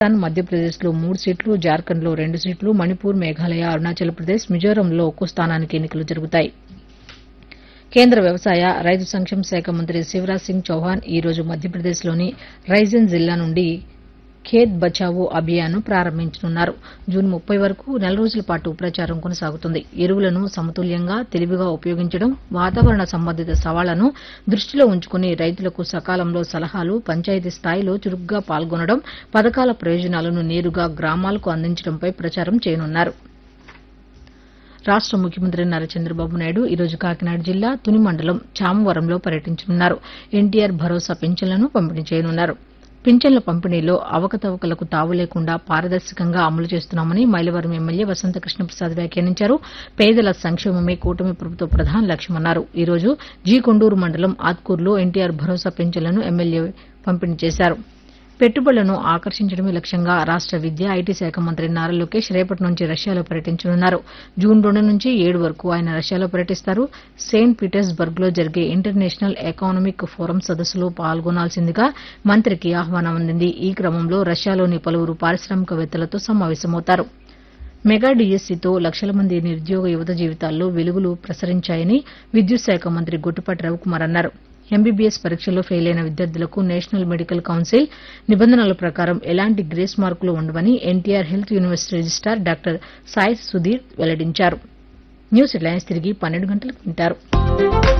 రాజస్థాన్ మధ్యప్రదేశ్లో మూడు సీట్లు జార్ఖండ్లో రెండు సీట్లు మణిపూర్ మేఘాలయ అరుణాచల్ ప్రదేశ్ మిజోరంలో ఒక్కో స్థానానికి ఎన్నికలు జరుగుతాయి కేంద్ర వ్యవసాయ రైతు సంక్షేమ శాఖ మంత్రి శివరాజ్ సింగ్ చౌహాన్ ఈ రోజు మధ్యప్రదేశ్లోని రైజన్ జిల్లా నుండి ఖేత్ బచావో అభియాన్ను ప్రారంభించనున్నారు జూన్ ముప్పై వరకు నెల రోజుల పాటు ప్రచారం కొనసాగుతుంది ఎరువులను సమతుల్యంగా తెలివిగా ఉపయోగించడం వాతావరణ సంబంధిత సవాళ్లను దృష్టిలో ఉంచుకుని రైతులకు సకాలంలో సలహాలు పంచాయతీ స్థాయిలో చురుగ్గా పాల్గొనడం పథకాల ప్రయోజనాలను నేరుగా గ్రామాలకు అందించడంపై ప్రచారం చేయనున్నారు రాష్ట ముఖ్యమంత్రి నారా చంద్రబాబు నాయుడు ఈ రోజు కాకినాడ జిల్లా తుని మండలం చామవరంలో పర్యటించనున్నారు ఎన్టీఆర్ భరోసా పింఛన్లను పంపిణీ చేయనున్నారు పింఛన్ల పంపిణీలో అవకతవకలకు తావు లేకుండా పారదర్శకంగా అమలు చేస్తున్నామని మైలవరం ఎమ్మెల్యే వసంత కృష్ణప్రసాద్ వ్యాఖ్యానించారు పేదల సంక్షేమమే కూటమి ప్రభుత్వ ప్రధాన లక్ష్యమన్నారు ఈ రోజు జీ కొండూరు మండలం ఆత్కూరులో ఎన్టీఆర్ భరోసా పింఛన్లను ఎమ్మెల్యే పంపిణీ చేశారు పెట్టుబడులను ఆకర్షించడమే లక్ష్యంగా రాష్ట విద్య ఐటీ శాఖ మంత్రి నారా లోకేష్ రేపటి నుంచి రష్యాలో పర్యటించనున్నారు జూన్ రెండు నుంచి ఏడు వరకు ఆయన రష్యాలో పర్యటిస్తారు సెయింట్ పీటర్స్బర్గ్ లో జరిగే ఇంటర్నేషనల్ ఎకానమిక్ ఫోరం సదస్సులో పాల్గొనాల్సిందిగా మంత్రికి ఆహ్వానం అందింది ఈ క్రమంలో రష్యాలోని పలువురు పారిశ్రామికవేత్తలతో సమావేశమవుతారు మెగా డీఎస్సీతో లక్షల మంది నిరుద్యోగ యువత జీవితాల్లో వెలుగులు ప్రసరించాయని విద్యుత్ శాఖ మంత్రి గొట్టిపాటి రవికుమార్ అన్నారు ఎంబీబీఎస్ పరీక్షల్లో ఫెయిల్ అయిన విద్యార్థులకు నేషనల్ మెడికల్ కౌన్సిల్ నిబంధనల ప్రకారం ఎలాంటి గ్రేస్ మార్కులు ఉండవని NTR health university registrar doctor Sai Sudheer వెల్లడించారు న్యూస్ హెడ్లైన్స్ తిరిగి పన్నెండు గంటలకు వింటారు